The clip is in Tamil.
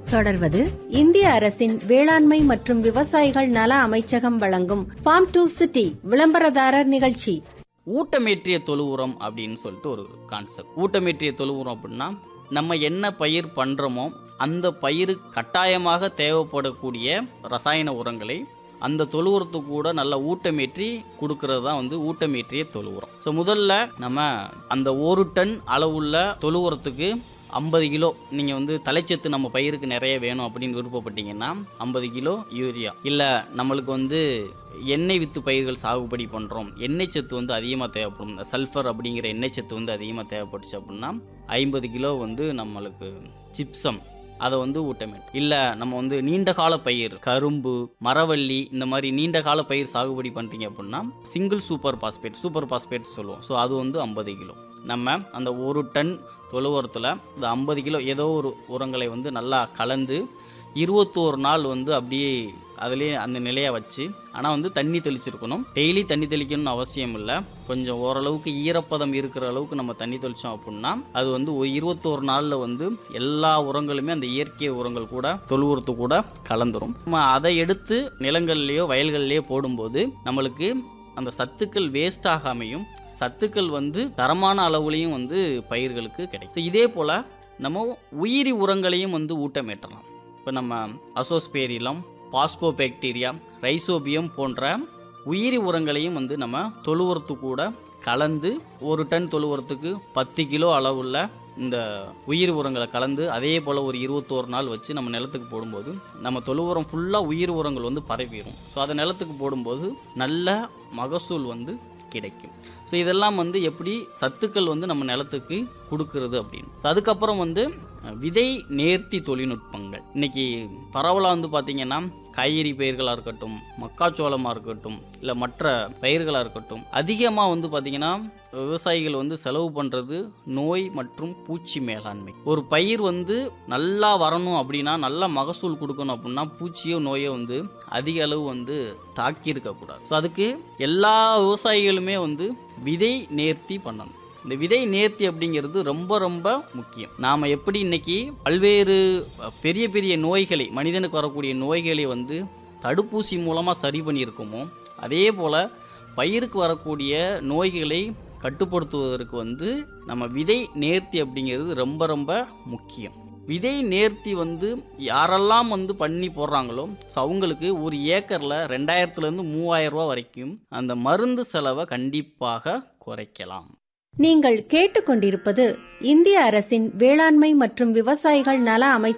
தொடர்வது இந்திய அரசின் வேளாண்மை மற்றும் விவசாயிகள் நல அமைச்சகம் வழங்கும் ஃபார்ம் டு சிட்டி விளம்பரதாரர் நிகழ்ச்சி ஊட்டமேற்றிய தொழு உரம் அப்படின்னு சொல்லிட்டு ஒரு கான்செப்ட் ஊட்டமேற்றிய தொழு உரம் அப்படின்னா நம்ம என்ன பயிர் பண்ணுறோமோ அந்த பயிருக்கு கட்டாயமாக தேவைப்படக்கூடிய ரசாயன உரங்களை அந்த தொழு உரத்துக்கு கூட நல்ல ஊட்டமேற்றி கொடுக்கறது தான் வந்து ஊட்டமேற்றிய தொழு உரம் ஸோ முதல்ல நம்ம அந்த ஒரு டன் அளவுள்ள தொழு உரத்துக்கு ஐம்பது கிலோ நீங்கள் வந்து தலைச்சத்து நம்ம பயிருக்கு நிறைய வேணும் அப்படின்னு விருப்பப்பட்டீங்கன்னா ஐம்பது கிலோ யூரியா இல்லை நம்மளுக்கு வந்து எண்ணெய் வித்து பயிர்கள் சாகுபடி பண்ணுறோம் எண்ணெய் சத்து வந்து அதிகமாக தேவைப்படும் இந்த சல்ஃபர் அப்படிங்கிற எண்ணெய் சத்து வந்து அதிகமாக தேவைப்பட்டுச்சு அப்படின்னா ஐம்பது கிலோ வந்து நம்மளுக்கு சிப்சம் அதை வந்து ஊட்டமேட் இல்லை நம்ம வந்து நீண்ட கால பயிர் கரும்பு மரவள்ளி இந்த மாதிரி நீண்ட கால பயிர் சாகுபடி பண்ணுறீங்க அப்படின்னா single super phosphate super phosphate சொல்லுவோம் ஸோ அது வந்து ஐம்பது கிலோ நம்ம அந்த ஒரு டன் தொழு உரத்தில் இந்த ஐம்பது கிலோ ஏதோ ஒரு உரங்களை வந்து நல்லா கலந்து இருபத்தோரு நாள் வந்து அப்படியே அதிலே அந்த நிலையை வச்சு ஆனால் வந்து தண்ணி தெளிச்சிருக்கணும் டெய்லி தண்ணி தெளிக்கணும்னு அவசியம் இல்லை கொஞ்சம் ஓரளவுக்கு ஈரப்பதம் இருக்கிற அளவுக்கு நம்ம தண்ணி தெளித்தோம் அப்படின்னா அது வந்து ஒரு இருபத்தோரு நாளில் வந்து எல்லா உரங்களுமே அந்த இயற்கை உரங்கள் கூட தொழு உரத்து கூட கலந்துரும் நம்ம அதை எடுத்து நிலங்கள்லேயோ வயல்கள்லேயோ போடும்போது நம்மளுக்கு அந்த சத்துக்கள் வேஸ்ட் ஆகாமையும் சத்துக்கள் வந்து தரமான அளவுலையும் வந்து பயிர்களுக்கு கிடைக்கும் இதே போல் நம்ம உயிரி உரங்களையும் வந்து ஊட்டமேற்றலாம் இப்போ நம்ம அசோஸ்பேரிலம் பாஸ்போபாக்டீரியா ரைசோபியம் போன்ற உயிரி உரங்களையும் வந்து நம்ம தொழு உரத்து கூட கலந்து ஒரு டன் தொழு உரத்துக்கு பத்து கிலோ அளவுள்ள இந்த உயிர் உரங்களை கலந்து அதே போல் ஒரு இருபத்தோரு நாள் வச்சு நம்ம நிலத்துக்கு போடும்போது நம்ம தொழு உரம் ஃபுல்லாக உயிர் உரங்கள் வந்து பரவிடும் ஸோ அதை நிலத்துக்கு போடும்போது நல்ல மகசூல் வந்து கிடைக்கும் ஸோ இதெல்லாம் வந்து எப்படி சத்துக்கள் வந்து நம்ம நிலத்துக்கு கொடுக்கறது அப்படின்னு So அதுக்கப்புறம் வந்து அஹ், விதை நேர்த்தி தொழில்நுட்பங்கள் இன்னைக்கு பரவலாக வந்து பார்த்தீங்கன்னா காய்கறி பயிர்களாக இருக்கட்டும் மக்காச்சோளமாக இருக்கட்டும் இல்லை மற்ற பயிர்களாக இருக்கட்டும் அதிகமாக வந்து பார்த்திங்கன்னா விவசாயிகள் வந்து செலவு பண்ணுறது நோய் மற்றும் பூச்சி மேலாண்மை ஒரு பயிர் வந்து நல்லா வரணும் அப்படின்னா நல்ல மகசூல் கொடுக்கணும் அப்படின்னா பூச்சியோ நோயோ வந்து அதிக அளவு வந்து தாக்கி இருக்கக்கூடாது ஸோ அதுக்கு எல்லா விவசாயிகளுமே வந்து விதை நேர்த்தி பண்ணணும் இந்த விதை நேர்த்தி அப்படிங்கிறது ரொம்ப ரொம்ப முக்கியம் நாம் எப்படி இன்னைக்கு பல்வேறு அஹ், பெரிய பெரிய நோய்களை மனிதனுக்கு வரக்கூடிய நோய்களை வந்து தடுப்பூசி மூலமாக சரி பண்ணியிருக்கோமோ அதே போல் பயிருக்கு வரக்கூடிய நோய்களை கட்டுப்படுத்துவதற்கு வந்து நம்ம விதை நேர்த்தி அப்படிங்கிறது ரொம்ப ரொம்ப முக்கியம் விதை நேர்த்தி வந்து யாரெல்லாம் வந்து பண்ணி போடுறாங்களோ ஸோ அவங்களுக்கு ஒரு ஏக்கரில் ரெண்டாயிரத்துலேருந்து மூவாயிரம் ரூபா வரைக்கும் அந்த மருந்து செலவை கண்டிப்பாக குறைக்கலாம் நீங்கள் கேட்டுக்கொண்டிருப்பது இந்திய அரசின் வேளாண்மை மற்றும் விவசாயிகள் நல அமைச்சகம்